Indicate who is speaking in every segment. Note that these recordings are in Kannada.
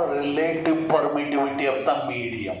Speaker 1: relative permittivity of the medium.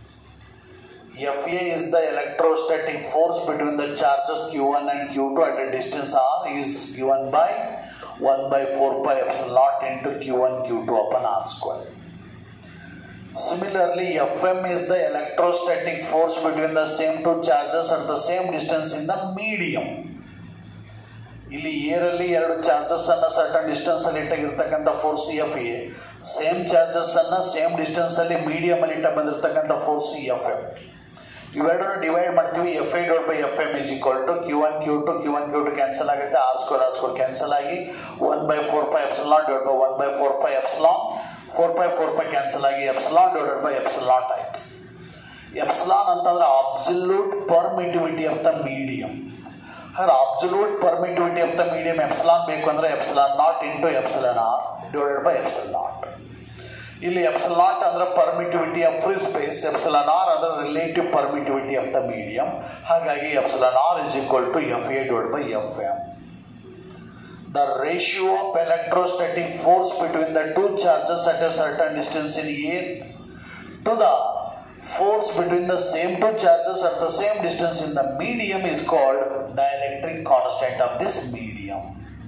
Speaker 1: Fa is the electrostatic force between the charges q1 and q2 at a distance r is given by 1 by 4 pi epsilon naught into q1 q2 upon r square. Similarly, Fm is the electrostatic force between the same two charges at the same distance in the medium. ಇಲ್ಲಿ ಏರಲ್ಲಿ ಎರಡು ಚಾರ್ಜಸ್ ಅನ್ನ ಸರ್ಟನ್ ಡಿಸ್ಟೆನ್ಸ್ ಅಲ್ಲಿ ಇಟ್ಟಾಗಿರ್ತಕ್ಕಂಥ force C F A same charges ಅನ್ನ ಸೇಮ್ ಡಿಸ್ಟೆನ್ಸ್ ಅಲ್ಲಿ ಮೀಡಿಯಂ ಅಲ್ಲಿ ಇಟ್ಟ ಬಂದಿರತಕ್ಕಂಥ ಫೋರ್ಸ್ ಸಿ ಎಫ್ ಎಂ ಇವೆರಡನ್ನು ಡಿವೈಡ್ ಮಾಡ್ತೀವಿ F I dot by F M is equal to Q one Q two Q one Q two cancel ಆಗುತ್ತೆ R square R square cancel ಆಗಿ one by four pi epsilon divide by one by four pi epsilon four pi four pi cancel ಆಗಿ ಎಪ್ಸಲಾನ್ ಡಿವೈಡೆಡ್ ಬೈ ಎಪ್ಸಲಾಟ್ ಆಯ್ತು ಎಪ್ಸಲಾನ್ ಅಂತಂದ್ರೆ absolute permittivity of the medium ಹಾಗಾದ್ರೆ absolute permittivity of the medium epsilon ಬೇಕು ಅಂದ್ರೆ epsilon naught into epsilon R divided by epsilon naught ಇಲ್ಲಿ ಎಪ್ಸಲ್ ನಾಟ್ ಅಂದ್ರೆ permittivity of free space epsilon R ಅಂದ್ರೆ relative permittivity of the medium ಹಾಗಾಗಿ epsilon R is equal to F A divide by F M the ratio of electrostatic force between the two charges at a certain distance in A to the force between the same two charges at the same distance in the medium is called dielectric constant of this medium.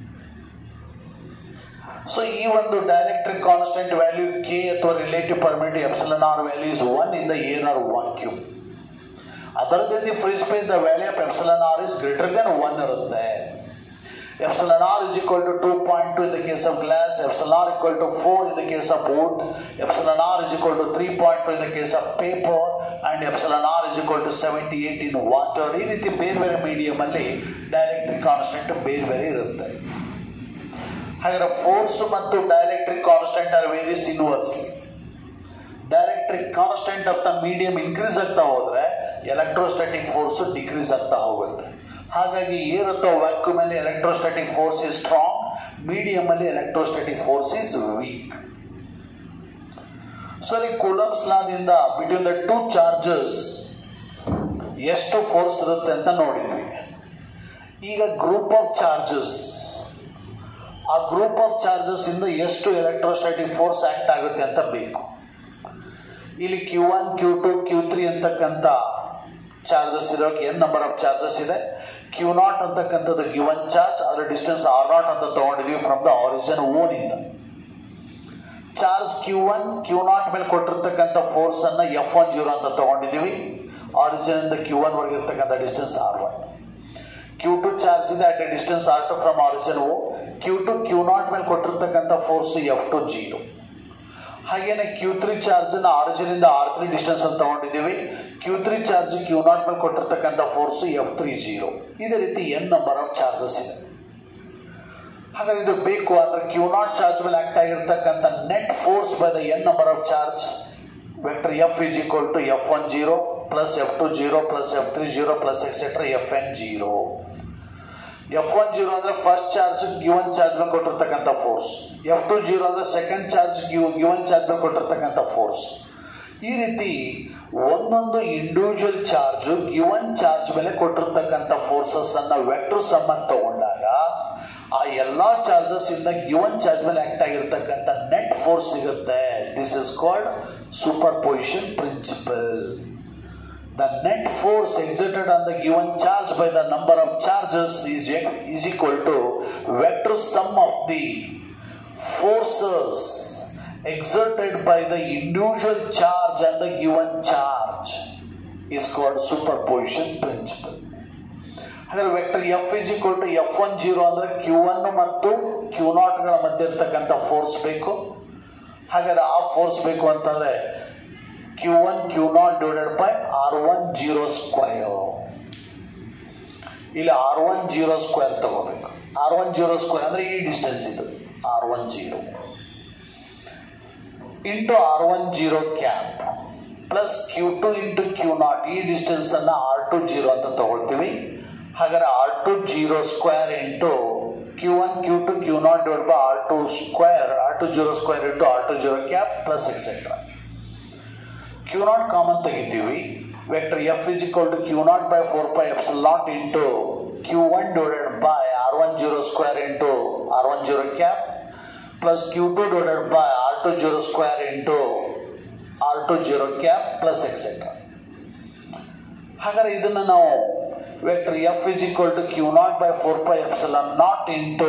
Speaker 1: So ಈ ಒಂದು ಡೈರೆಕ್ಟ್ರಿಕ್ ಕಾನ್ಸ್ಟೆಂಟ್ ವ್ಯಾಲ್ಯೂ ಕೆ ಅಥವಾ relative permittivity epsilon R value is one in the air or vacuum other than the free space the value of epsilon R is greater than one ಇರುತ್ತೆ epsilon r is equal to 2.2 in the case of glass, epsilon r equal to 4 in the case of wood, epsilon r is equal to 3.2 in the case of paper, and epsilon r is equal to 78 in water. ಈ ರೀತಿ ಬೇರೆ ಬೇರೆ ಮೀಡಿಯಂ ಅಲ್ಲಿ ಡೈರೆಕ್ಟ್ರಿಕ್ ಕಾನ್ಸ್ಟೆಂಟ್ ಬೇರೆ ಬೇರೆ ಇರುತ್ತೆ ಹಾಗಾದ್ರೆ ಫೋರ್ಸ್ ಮತ್ತು dielectric constant are varies inversely dielectric constant of the medium increase ಆಗ್ತಾ ಹೋದ್ರೆ ಎಲೆಕ್ಟ್ರೋಸ್ಟಾಟಿಕ್ ಫೋರ್ಸ್ ಡಿಕ್ರೀಸ್ ಆಗ್ತಾ ಹೋಗುತ್ತೆ ಹಾಗಾಗಿ ಏರ್ ಅಥವಾ ವ್ಯಾಕ್ಯೂಮ್ ಅಲ್ಲಿ electrostatic force is strong medium ಅಲ್ಲಿ electrostatic force is weak so ಈ ಕೂಲಮ್ಸ್ ಲಾದಿಂದ ಬಿಟ್ವೀನ್ ದ ಟೂ ಚಾರ್ಜಸ್ ಎಷ್ಟು ಫೋರ್ಸ್ ಇರುತ್ತೆ ಅಂತ ನೋಡಿದ್ವಿ ಈಗ ಗ್ರೂಪ್ ಆಫ್ ಚಾರ್ಜಸ್ ಆ ಗ್ರೂಪ್ ಆಫ್ ಚಾರ್ಜಸ್ ಇಂದ ಎಷ್ಟು ಎಲೆಕ್ಟ್ರೋಸ್ಟಾಟಿಕ್ ಫೋರ್ಸ್ ಆಕ್ಟ್ ಆಗುತ್ತೆ ಅಂತ ಬೇಕು ಇಲ್ಲಿ Q one Q two Q three ಅಂತಕ್ಕಂಥ ಚಾರ್ಜಸ್ ಇರೋಕೆ ಎನ್ ನಂಬರ್ ಆಫ್ ಚಾರ್ಜಸ್ ಇದೆ ಕ್ಯೂ ನಾಟ್ ಅಂತಕ್ಕಂಥದ್ದು ಗಿವನ್ ಚಾರ್ಜ್ ಅದರ ಡಿಸ್ಟೆನ್ಸ್ ಆರ್ ನಾಟ್ ಅಂತ ತಗೊಂಡಿದೀವಿ ಫ್ರಮ್ ದ ಆರಿಜಿನ್ ಓನಿಂದ charge Q one Q naught ಮೇಲೆ ಕೊಟ್ಟಿರ್ತಕ್ಕಂಥ ಫೋರ್ಸ್ ಅನ್ನ ಎಫ್ ಒನ್ ಜೀರೋ ಅಂತ ತಗೊಂಡಿದೀವಿ ಆರಿಜಿನ್ ಇಂದ ಕ್ಯೂ ಒನ್ ವರೆಗೆ ಇರ್ತಕ್ಕಂಥ distance R one Q two charge ಇದೆ at a distance R two from origin O Q two Q naught ಮೇಲೆ ಕೊಟ್ಟಿರ್ತಕ್ಕಂಥ ಫೋರ್ಸ್ ಎಫ್ ಟು ಜೀರೋ ಹಾಗೇನೆ ಕ್ಯೂ ತ್ರೀ ಚಾರ್ಜ್ ನ ಆರಿಜಿನ್ ಇಂದ ಆರ್ ತ್ರೀ ಡಿಸ್ಟೆನ್ಸ್ ಅಂತ ತಗೊಂಡಿದ್ದೀವಿ Q three charge Q naught ಮೇಲೆ ಕೊಟ್ಟಿರ್ತಕ್ಕಂಥ ಫೋರ್ಸ್ ಎಫ್ ತ್ರೀ ಜೀರೋ ಇದೇ ರೀತಿ ಎನ್ ನಂಬರ್ ಆಫ್ ಚಾರ್ಜಸ್ ಇದೆ ಹಾಗಾದ್ರೆ ಇದು ಬೇಕು ಅಂದ್ರೆ ಕ್ಯೂ ನಾಟ್ ಚಾರ್ಜ್ ಮೇಲೆ ಆಕ್ಟ್ ಆಗಿರ್ತಕ್ಕಂಥ net force by the N number of charge vector F is equal to F one zero plus F two zero plus F three zero plus etcetera F N zero F one zero ಅಂದ್ರೆ ಫಸ್ಟ್ ಚಾರ್ಜ್ ಗಿವನ್ ಚಾರ್ಜ್ ಮೇಲೆ ಕೊಟ್ಟಿರ್ತಕ್ಕಂಥ ಫೋರ್ಸ್ ಎಫ್ ಟು ಜೀರೋ ಅಂದ್ರೆ ಸೆಕೆಂಡ್ ಚಾರ್ಜ್ ಗಿವನ್ ಚಾರ್ಜ್ ಮೇಲೆ ಕೊಟ್ಟಿರ್ತಕ್ಕಂಥ ಫೋರ್ಸ್ ಈ ರೀತಿ ಒಂದೊಂದು ಇಂಡಿವಿಜುವಲ್ ಚಾರ್ಜ್ ಗಿವನ್ ಚಾರ್ಜ್ ಮೇಲೆ ಕೊಟ್ಟಿರ್ತಕ್ಕಂಥ ಫೋರ್ಸಸ್ ಅನ್ನ ವೆಕ್ಟರ್ ಸಂಬಂಧ ತಗೊಂಡಾಗ ಆ ಎಲ್ಲಾ ಚಾರ್ಜಸ್ ಇಂದ ಗಿವನ್ ಚಾರ್ಜ್ ಮೇಲೆ ಆಕ್ಟ್ ಆಗಿರ್ತಕ್ಕಂಥ ನೆಟ್ ಫೋರ್ಸ್ ಸಿಗುತ್ತೆ this is called superposition principle the net force exerted on the given charge by the number of charges is, is equal to vector sum of the forces exerted by the individual charge and the given charge is called superposition principle ಹಾಗಾದ್ರೆ vector F is equal to F one zero ಅಂದ್ರೆ ಕ್ಯೂ ಒನ್ ಮತ್ತು ಕ್ಯೂ ನಾಟ್ಗಳ ಮಧ್ಯೆ ಇರ್ತಕ್ಕಂಥ ಫೋರ್ಸ್ ಬೇಕು ಹಾಗಾದ್ರೆ ಆ ಫೋರ್ಸ್ ಬೇಕು ಅಂತಂದ್ರೆ Q one Q naught divided by R one zero square ಇಲ್ಲಿ ಆರ್ ಒನ್ ಜೀರೋ ಸ್ಕ್ವೇರ್ ತಗೋಬೇಕು ಆರ್ ಒನ್ ಜೀರೋ ಸ್ಕ್ವೇರ್ ಅಂದ್ರೆ ಈ ಡಿಸ್ಟೆನ್ಸ್ ಇದು R one zero into R one zero cap plus Q two into Q naught ಈ ಡಿಸ್ಟೆನ್ಸ್ ಅನ್ನ ಆರ್ ಟು ಜೀರೋ ಅಂತ ತಗೊಳ್ತೀವಿ ಹಾಗಾದ್ರೆ R two zero square into Q one Q two Q naught divide by R two square R two zero square into R two zero cap plus etcetera Q naught common ತೆಗಿತೀವಿ vector F is equal to Q not by four pi epsilon naught into Q one divided by R one zero square into R one zero cap plus Q two divided by R two zero square into R two zero cap plus etcetera ಹಾಗಾದ್ರೆ ಇದನ್ನು ನಾವು vector F is equal to Q not by four pi epsilon not into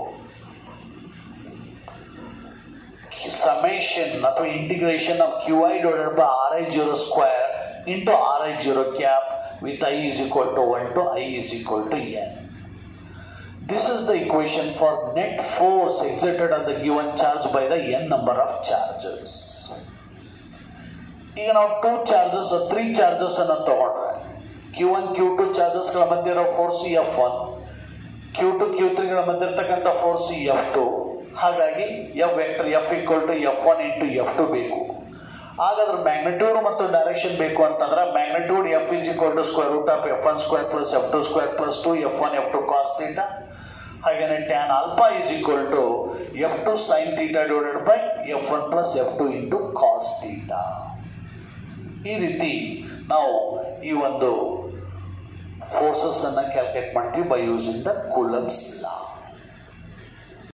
Speaker 1: summation ಅಥವಾ integration of Q I divided by R I zero square into R I zero cap with I is equal to one to I is equal to N this is the equation for net force exerted on the given charge by the N number of charges ಈಗ ನಾವು ಟೂ ಚಾರ್ಜಸ್ ತ್ರೀ ಚಾರ್ಜಸ್ ಅನ್ನು ತಗೊಂಡ್ರೆ ಕ್ಯೂ ಒನ್ ಕ್ಯೂ ಟು ಚಾರ್ಜಸ್ಗಳ ಮಧ್ಯೆ ಇರೋ force F one Q two Q ತ್ರೀಗಳ ಮಧ್ಯೆ ಇರ್ತಕ್ಕಂಥ ಫೋರ್ಸ್ ಎಫ್ ಟು ಹಾಗಾಗಿ F vector F equal to F one into F two ಬೇಕು ಹಾಗಾದ್ರೆ ಮ್ಯಾಗ್ನಿಟ್ಯೂಡ್ ಮತ್ತು ಡೈರೆಕ್ಷನ್ ಬೇಕು ಅಂತಂದ್ರೆ magnitude F is equal to square root of F one square plus F two square plus two F one F two cos theta ಹಾಗೇನೆ tan alpha is equal to F two sine theta divided by F one plus F two into cos theta ಈ ರೀತಿ ನಾವು ಈ ಒಂದು ಫೋರ್ಸಸ್ ಅನ್ನ ಕ್ಯಾಲ್ಕುಲೇಟ್ ಮಾಡ್ತೀವಿ by using the Coulomb's law